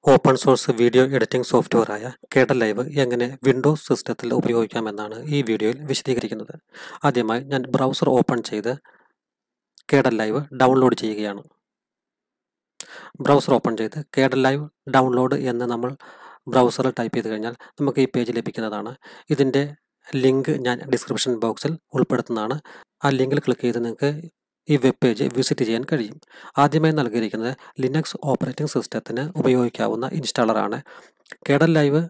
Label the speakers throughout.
Speaker 1: open source video editing സോഫ്റ്റ്വെയറായ Kdenlive എങ്ങനെ വിൻഡോസ് സിസ്റ്റത്തിൽ ഉപയോഗിക്കാമെന്നാണ് ഈ വീഡിയോയിൽ വിശദീകരിക്കുന്നത് ആദ്യമായി ഞാൻ ബ്രൗസർ ഓപ്പൺ ചെയ്ത് കേഡൽ ലൈവ് ഡൗൺലോഡ് ചെയ്യുകയാണ് ബ്രൗസർ ഓപ്പൺ ചെയ്ത് കേഡൽ ലൈവ് ഡൗൺലോഡ് എന്ന് നമ്മൾ ബ്രൗസറിൽ ടൈപ്പ് ചെയ്ത് കഴിഞ്ഞാൽ നമുക്ക് ഈ പേജ് ലഭിക്കുന്നതാണ് ഇതിൻ്റെ ലിങ്ക് ഞാൻ ഡിസ്ക്രിപ്ഷൻ ബോക്സിൽ ഉൾപ്പെടുത്തുന്നതാണ് ആ ലിങ്കിൽ ക്ലിക്ക് ചെയ്ത് നിങ്ങൾക്ക് ഈ വെബ് പേജ് വിസിറ്റ് ചെയ്യാൻ കഴിയും ആദ്യമായി നൽകിയിരിക്കുന്നത് ലിനക്സ് ഓപ്പറേറ്റിംഗ് സിസ്റ്റത്തിന് ഉപയോഗിക്കാവുന്ന ഇൻസ്റ്റാളറാണ് കേഡൽ ലൈവ്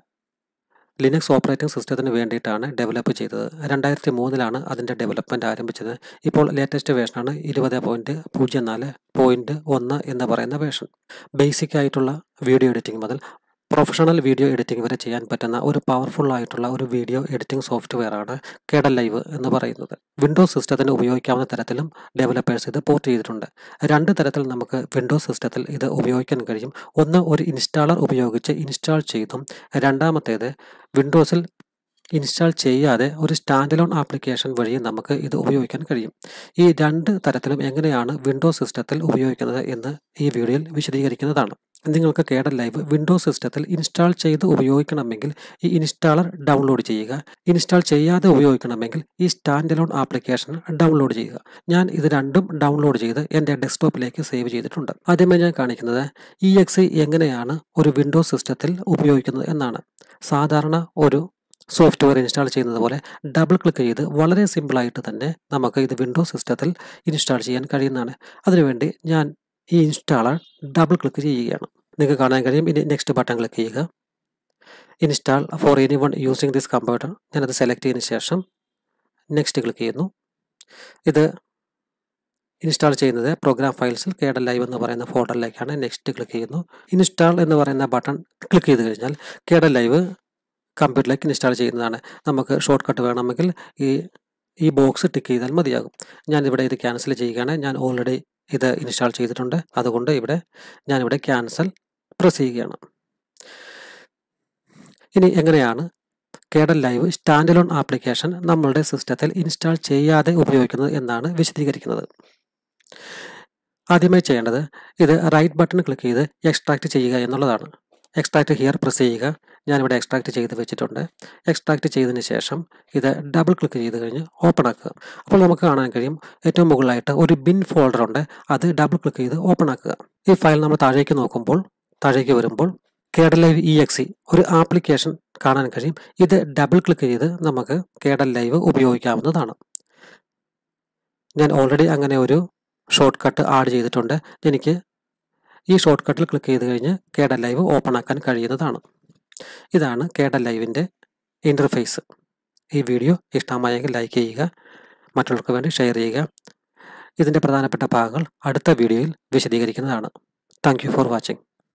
Speaker 1: ലിനക്സ് ഓപ്പറേറ്റിംഗ് സിസ്റ്റത്തിന് വേണ്ടിയിട്ടാണ് ഡെവലപ്പ് ചെയ്തത് രണ്ടായിരത്തി മൂന്നിലാണ് അതിൻ്റെ ഡെവലപ്മെൻറ്റ് ആരംഭിച്ചത് ഇപ്പോൾ ലേറ്റസ്റ്റ് വേർഷനാണ് ഇരുപത് പോയിൻറ്റ് പൂജ്യം നാല് പോയിൻറ്റ് ഒന്ന് എന്ന് പറയുന്ന വേർഷൻ ബേസിക് ആയിട്ടുള്ള വീഡിയോ എഡിറ്റിംഗ് മുതൽ പ്രൊഫഷണൽ വീഡിയോ എഡിറ്റിംഗ് വരെ ചെയ്യാൻ പറ്റുന്ന ഒരു പവർഫുൾ ആയിട്ടുള്ള ഒരു വീഡിയോ എഡിറ്റിംഗ് സോഫ്റ്റ്വെയർ ആണ് കേഡൽ ലൈവ് എന്ന് പറയുന്നത് വിൻഡോസ് സിസ്റ്റത്തിന് ഉപയോഗിക്കാവുന്ന തരത്തിലും ഡെവലപ്പേഴ്സ് ഇത് പോർട്ട് ചെയ്തിട്ടുണ്ട് രണ്ട് തരത്തിൽ നമുക്ക് വിൻഡോസ് സിസ്റ്റത്തിൽ ഇത് ഉപയോഗിക്കാൻ കഴിയും ഒന്ന് ഒരു ഇൻസ്റ്റാളർ ഉപയോഗിച്ച് ഇൻസ്റ്റാൾ ചെയ്തും രണ്ടാമത്തേത് വിൻഡോസിൽ ഇൻസ്റ്റാൾ ചെയ്യാതെ ഒരു സ്റ്റാൻഡ് ലോൺ ആപ്ലിക്കേഷൻ വഴി നമുക്ക് ഇത് ഉപയോഗിക്കാൻ കഴിയും ഈ രണ്ട് തരത്തിലും എങ്ങനെയാണ് വിൻഡോസ് സിസ്റ്റത്തിൽ ഉപയോഗിക്കുന്നത് എന്ന് ഈ വീഡിയോയിൽ വിശദീകരിക്കുന്നതാണ് നിങ്ങൾക്ക് കേഡൽ ലൈവ് വിൻഡോസ് സിസ്റ്റത്തിൽ ഇൻസ്റ്റാൾ ചെയ്ത് ഉപയോഗിക്കണമെങ്കിൽ ഈ ഇൻസ്റ്റാളർ ഡൗൺലോഡ് ചെയ്യുക ഇൻസ്റ്റാൾ ചെയ്യാതെ ഉപയോഗിക്കണമെങ്കിൽ ഈ സ്റ്റാൻഡ് ലോൺ ആപ്ലിക്കേഷൻ ഡൗൺലോഡ് ചെയ്യുക ഞാൻ ഇത് രണ്ടും ഡൗൺലോഡ് ചെയ്ത് എൻ്റെ ഡെസ്ക്ടോപ്പിലേക്ക് സേവ് ചെയ്തിട്ടുണ്ട് ആദ്യമായി ഞാൻ കാണിക്കുന്നത് ഇ എക്സ് എങ്ങനെയാണ് ഒരു വിൻഡോസ് സിസ്റ്റത്തിൽ ഉപയോഗിക്കുന്നത് എന്നാണ് സാധാരണ ഒരു സോഫ്റ്റ്വെയർ ഇൻസ്റ്റാൾ ചെയ്യുന്നത് പോലെ ഡബിൾ ക്ലിക്ക് ചെയ്ത് വളരെ സിമ്പിളായിട്ട് തന്നെ നമുക്ക് ഇത് വിൻഡോസ് സിസ്റ്റത്തിൽ ഇൻസ്റ്റാൾ ചെയ്യാൻ കഴിയുന്നതാണ് അതിനുവേണ്ടി ഞാൻ ഈ ഇൻസ്റ്റാളർ ഡബിൾ ക്ലിക്ക് ചെയ്യുകയാണ് നിങ്ങൾക്ക് കാണാൻ കഴിയും ഇനി നെക്സ്റ്റ് ബട്ടൺ ക്ലിക്ക് ചെയ്യുക install for any one using this computer ഞാനത് സെലക്ട് ചെയ്തതിന് ശേഷം നെക്സ്റ്റ് ക്ലിക്ക് ചെയ്യുന്നു ഇത് ഇൻസ്റ്റാൾ ചെയ്യുന്നത് പ്രോഗ്രാം ഫയൽസിൽ കേഡൽ ലൈവ് എന്ന് പറയുന്ന ഫോൾഡറിലേക്കാണ് നെക്സ്റ്റ് ക്ലിക്ക് ചെയ്യുന്നു ഇൻസ്റ്റാൾ എന്ന് പറയുന്ന ബട്ടൺ ക്ലിക്ക് ചെയ്ത് കഴിഞ്ഞാൽ കേഡൽ ലൈവ് കമ്പ്യൂട്ടറിലേക്ക് ഇൻസ്റ്റാൾ ചെയ്യുന്നതാണ് നമുക്ക് ഷോർട്ട് കട്ട് വേണമെങ്കിൽ ഈ ഈ ബോക്സ് ടിക്ക് ചെയ്താൽ മതിയാകും ഞാൻ ഇവിടെ ഇത് ക്യാൻസൽ ചെയ്യുകയാണ് ഞാൻ ഓൾറെഡി ഇത് ഇൻസ്റ്റാൾ ചെയ്തിട്ടുണ്ട് അതുകൊണ്ട് ഇവിടെ ഞാനിവിടെ ക്യാൻസൽ പ്രസ് ചെയ്യുകയാണ് ഇനി എങ്ങനെയാണ് Kdenlive standalone application നമ്മളുടെ സിസ്റ്റത്തിൽ ഇൻസ്റ്റാൾ ചെയ്യാതെ ഉപയോഗിക്കുന്നത് എന്നാണ് വിശദീകരിക്കുന്നത് ആദ്യമായി ചെയ്യേണ്ടത് ഇത് റൈറ്റ് ബട്ടൺ ക്ലിക്ക് ചെയ്ത് എക്സ്ട്രാക്ട് ചെയ്യുക എന്നുള്ളതാണ് എക്സ്ട്രാക്ട് ഹിയർ പ്രസ് ചെയ്യുക ഞാനിവിടെ എക്സ്ട്രാക്ട് ചെയ്ത് വെച്ചിട്ടുണ്ട് എക്സ്ട്രാക്ട് ചെയ്തതിന് ശേഷം ഇത് ഡബിൾ ക്ലിക്ക് ചെയ്ത് കഴിഞ്ഞ് ഓപ്പൺ ആക്കുക അപ്പോൾ നമുക്ക് കാണാൻ കഴിയും ഏറ്റവും മുകളിലായിട്ട് ഒരു ബിൻ ഫോൾഡർ ഉണ്ട് അത് ഡബിൾ ക്ലിക്ക് ചെയ്ത് ഓപ്പൺ ആക്കുക ഈ ഫയൽ നമ്മൾ താഴേക്ക് നോക്കുമ്പോൾ താഴേക്ക് വരുമ്പോൾ കേഡൽ ലൈവ് ഇ എക്സി ഒരു ആപ്ലിക്കേഷൻ കാണാൻ കഴിയും ഇത് ഡബിൾ ക്ലിക്ക് ചെയ്ത് നമുക്ക് കേഡൽ ലൈവ് ഉപയോഗിക്കാവുന്നതാണ് ഞാൻ ഓൾറെഡി അങ്ങനെ ഒരു ഷോർട്ട് കട്ട് ആഡ് ചെയ്തിട്ടുണ്ട് എനിക്ക് ഈ ഷോർട്ട് കട്ടിൽ ക്ലിക്ക് ചെയ്ത് കഴിഞ്ഞ് കേഡൽ ലൈവ് ഓപ്പൺ ആക്കാൻ കഴിയുന്നതാണ് ഇതാണ് കേഡൽ ലൈവിൻ്റെ ഇൻ്റർഫേസ് ഈ വീഡിയോ ഇഷ്ടമായെങ്കിൽ ലൈക്ക് ചെയ്യുക മറ്റുള്ളവർക്ക് വേണ്ടി ഷെയർ ചെയ്യുക ഇതിൻ്റെ പ്രധാനപ്പെട്ട ഭാഗങ്ങൾ അടുത്ത വീഡിയോയിൽ വിശദീകരിക്കുന്നതാണ് താങ്ക് ഫോർ വാച്ചിങ്